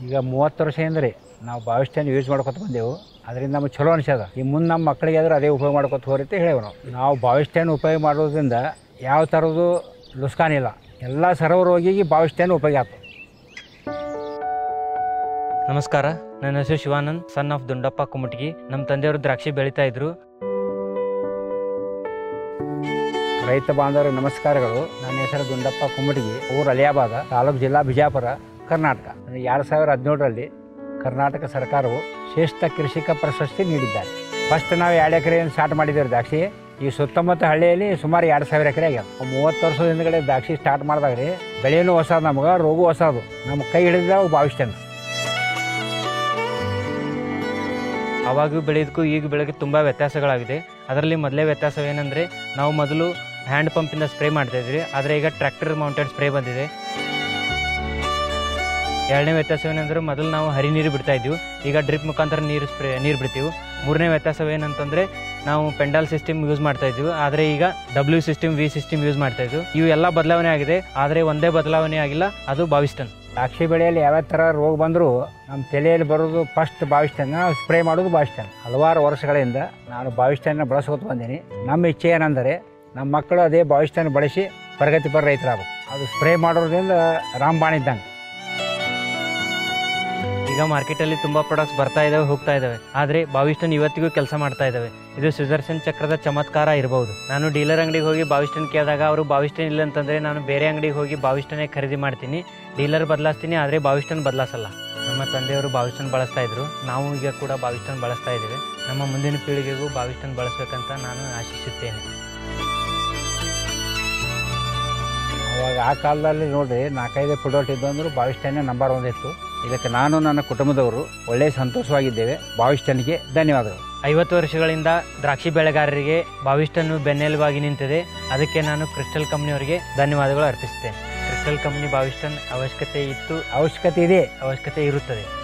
ಈಗ ಮೂವತ್ತು ವರ್ಷದಿಂದ ರೀ ನಾವು ಬಾವಿಸ್ಟ್ಯಾಂಡ್ ಯೂಸ್ ಮಾಡ್ಕೊತ ಬಂದೆವು ಅದರಿಂದ ನಮಗೆ ಚಲೋ ಅನಿಸ್ಯದ ಈ ಮುಂದೆ ನಮ್ಮ ಮಕ್ಕಳಿಗೆ ಆದ್ರೆ ಅದೇ ಉಪಯೋಗ ಮಾಡ್ಕೊತ ಹೋರಿತೆ ಹೇಳೇವು ನಾವು ನಾವು ಬಾವಿಸ್ಟ್ಯಾಂಡ್ ಉಪಯೋಗ ಮಾಡೋದ್ರಿಂದ ಯಾವ ಥರದ್ದು ಲುಸ್ಕಾನ್ ಇಲ್ಲ ಎಲ್ಲ ಸರ್ವ ರೋಗಿಗೆ ಬಾವಿಸ್ಟ್ಯಾಂಡ್ ಉಪಯೋಗ ಆಗ್ತದೆ ನಮಸ್ಕಾರ ನನ್ನ ಹೆಸರು ಶಿವಾನಂದ್ ಸನ್ ಆಫ್ ದುಂಡಪ್ಪ ಕುಮಟಗಿ ನಮ್ಮ ತಂದೆಯವರು ದ್ರಾಕ್ಷಿ ಬೆಳೀತಾ ಇದ್ರು ರೈತ ಬಾಂಧವರಿಗೆ ನಮಸ್ಕಾರಗಳು ನನ್ನ ಹೆಸರು ದುಂಡಪ್ಪ ಕುಮ್ಮಟಗಿ ಊರು ಅಲಿಯಾಬಾದ ತಾಲೂಕು ಜಿಲ್ಲಾ ಬಿಜಾಪುರ ಕರ್ನಾಟಕ ಎರಡು ಸಾವಿರ ಹದಿನೇಳರಲ್ಲಿ ಕರ್ನಾಟಕ ಸರ್ಕಾರವು ಶ್ರೇಷ್ಠ ಕೃಷಿಕ ಪ್ರಶಸ್ತಿ ನೀಡಿದ್ದಾರೆ ಫಸ್ಟ್ ನಾವು ಎರಡು ಎಕರೆಯನ್ನು ಸ್ಟಾರ್ಟ್ ಮಾಡಿದ್ದೇವೆ ದ್ರಾಕ್ಷಿ ಈ ಸುತ್ತಮುತ್ತ ಹಳ್ಳಿಯಲ್ಲಿ ಸುಮಾರು ಎರಡು ಸಾವಿರ ಎಕರೆ ಆಗ್ಯಾವ ಮೂವತ್ತು ವರ್ಷದ ಹಿಂದ್ಗಡೆ ದ್ರಾಕ್ಷಿ ಸ್ಟಾರ್ಟ್ ಮಾಡಿದಾಗ ರೀ ಬೆಳೆನೂ ಹೊಸದು ನಮ್ಗೆ ರೋಗು ಹೊಸದು ನಮ್ಮ ಕೈ ಹಿಡಿದ ಭಾವಿಸ್ತೇನೆ ಅವಾಗೂ ಬೆಳೆಯೋದಕ್ಕೂ ಈಗ ಬೆಳೆಗೆ ತುಂಬ ವ್ಯತ್ಯಾಸಗಳಾಗಿದೆ ಅದರಲ್ಲಿ ಮೊದಲೇ ವ್ಯತ್ಯಾಸವೇನೆಂದರೆ ನಾವು ಮೊದಲು ಹ್ಯಾಂಡ್ ಪಂಪಿಂದ ಸ್ಪ್ರೇ ಮಾಡ್ತಾಯಿದ್ವಿ ಆದರೆ ಈಗ ಟ್ರ್ಯಾಕ್ಟರ್ ಮೌಂಟೆಡ್ ಸ್ಪ್ರೇ ಬಂದಿದೆ ಎರಡನೇ ವ್ಯತ್ಯಾಸವೇನೆಂದರೆ ಮೊದಲು ನಾವು ಹರಿ ನೀರು ಬಿಡ್ತಾ ಇದ್ವಿ ಈಗ ಡ್ರಿಪ್ ಮುಖಾಂತರ ನೀರು ಸ್ಪ್ರೇ ನೀರು ಬಿಡ್ತೀವಿ ಮೂರನೇ ವ್ಯತ್ಯಾಸವೇನಂತಂದರೆ ನಾವು ಪೆಂಡಾಲ್ ಸಿಸ್ಟಮ್ ಯೂಸ್ ಮಾಡ್ತಾ ಇದ್ವಿ ಆದರೆ ಈಗ W system V system use ಮಾಡ್ತಾ ಇದ್ವಿ ಇವು ಎಲ್ಲ ಬದಲಾವಣೆ ಆಗಿದೆ ಆದರೆ ಒಂದೇ ಬದಲಾವಣೆ ಆಗಿಲ್ಲ ಅದು ಬಾವಿಸ್ಟನ್ ದ್ರಾಕ್ಷಿ ಬೆಳೆಯಲ್ಲಿ ಯಾವ್ಯಾವ ಥರ ರೋಗ ಬಂದರೂ ನಮ್ಮ ತಲೆಯಲ್ಲಿ ಬರೋದು ಫಸ್ಟ್ ಭಾವಿಸ್ತೇನೆ ನಾವು ಸ್ಪ್ರೇ ಮಾಡೋದು ಭಾವಿಸ್ತೇನೆ ಹಲವಾರು ವರ್ಷಗಳಿಂದ ನಾನು ಭಾವಿಸ್ತೇನೆ ಬಳಸ್ಕೊತ ಬಂದೀನಿ ನಮ್ಮ ಇಚ್ಛೆ ಏನೆಂದರೆ ನಮ್ಮ ಮಕ್ಕಳು ಅದೇ ಭಾವಿಸ್ತೇನೆ ಬಳಸಿ ಪ್ರಗತಿಪರ ರೈತರಾಗಬೇಕು ಅದು ಸ್ಪ್ರೇ ಮಾಡೋದ್ರಿಂದ ರಾಮಬಾಣ ಇದ್ದಂಗೆ ಈಗ ಮಾರ್ಕೆಟಲ್ಲಿ ತುಂಬ ಪ್ರಾಡಕ್ಟ್ಸ್ ಬರ್ತಾ ಇದ್ದಾವೆ ಹೋಗ್ತಾ ಇದ್ದಾವೆ ಆದರೆ ಬಾವಿಸ್ಟನ್ ಇವತ್ತಿಗೂ ಕೆಲಸ ಮಾಡ್ತಾ ಇದ್ದಾವೆ ಇದು ಸುದರ್ಶನ್ ಚಕ್ರದ ಚಮತ್ಕಾರ ಇರಬಹುದು ನಾನು ಡೀಲರ್ ಅಂಗಡಿಗೆ ಹೋಗಿ ಬಾವಿಸ್ಟನ್ ಕೇಳಿದಾಗ ಅವರು ಬಾವಿಸ್ಟನ್ ಇಲ್ಲ ಅಂತಂದರೆ ನಾನು ಬೇರೆ ಅಂಗಡಿಗೆ ಹೋಗಿ ಬಾವಿಸ್ಟನ್ನೇ ಖರೀದಿ ಮಾಡ್ತೀನಿ ಡೀಲರ್ ಬದಲಾಯಿಸ್ತೀನಿ ಆದರೆ ಬಾವಿಸ್ಟನ್ ಬದಲಾಯಿಸಲ್ಲ ನಮ್ಮ ತಂದೆಯವರು ಬಾವಿಸ್ಟನ್ ಬಳಸ್ತಾ ಇದ್ರು ನಾವು ಈಗ ಕೂಡ ಬಾವಿಸ್ಟನ್ ಬಳಸ್ತಾ ಇದ್ದೇವೆ ನಮ್ಮ ಮುಂದಿನ ಪೀಳಿಗೆಗೂ ಬಾವಿಸ್ಟನ್ ಬಳಸಬೇಕಂತ ನಾನು ಆಶಿಸುತ್ತೇನೆ ಅವಾಗ ಆ ಕಾಲದಲ್ಲಿ ನೋಡ್ರಿ ನಾಲ್ಕೈದು ಫುಡೋಟ್ ಇದ್ದು ಅಂದರೂ ಭಾವಿಸ್ತೇನೆ ನಂಬರ್ ಒಂದಿತ್ತು ಇದಕ್ಕೆ ನಾನು ನನ್ನ ಕುಟುಂಬದವರು ಒಳ್ಳೆಯ ಸಂತೋಷವಾಗಿದ್ದೇವೆ ಭಾವಿಸ್ತೇನಿಗೆ ಧನ್ಯವಾದಗಳು ಐವತ್ತು ವರ್ಷಗಳಿಂದ ದ್ರಾಕ್ಷಿ ಬೆಳೆಗಾರರಿಗೆ ಬಾವಿಸ್ಟನ್ನು ಬೆನ್ನೆಲುಬಾಗಿ ನಿಂತಿದೆ ಅದಕ್ಕೆ ನಾನು ಕ್ರಿಸ್ಟಲ್ ಕಂಪ್ನಿಯವರಿಗೆ ಧನ್ಯವಾದಗಳು ಅರ್ಪಿಸುತ್ತೇನೆ ಕ್ರಿಸ್ಟಲ್ ಕಂಪ್ನಿ ಬಾವಿಸ್ಟನ್ ಅವಶ್ಯಕತೆ ಇತ್ತು ಅವಶ್ಯಕತೆ ಇದೆ ಅವಶ್ಯಕತೆ ಇರುತ್ತದೆ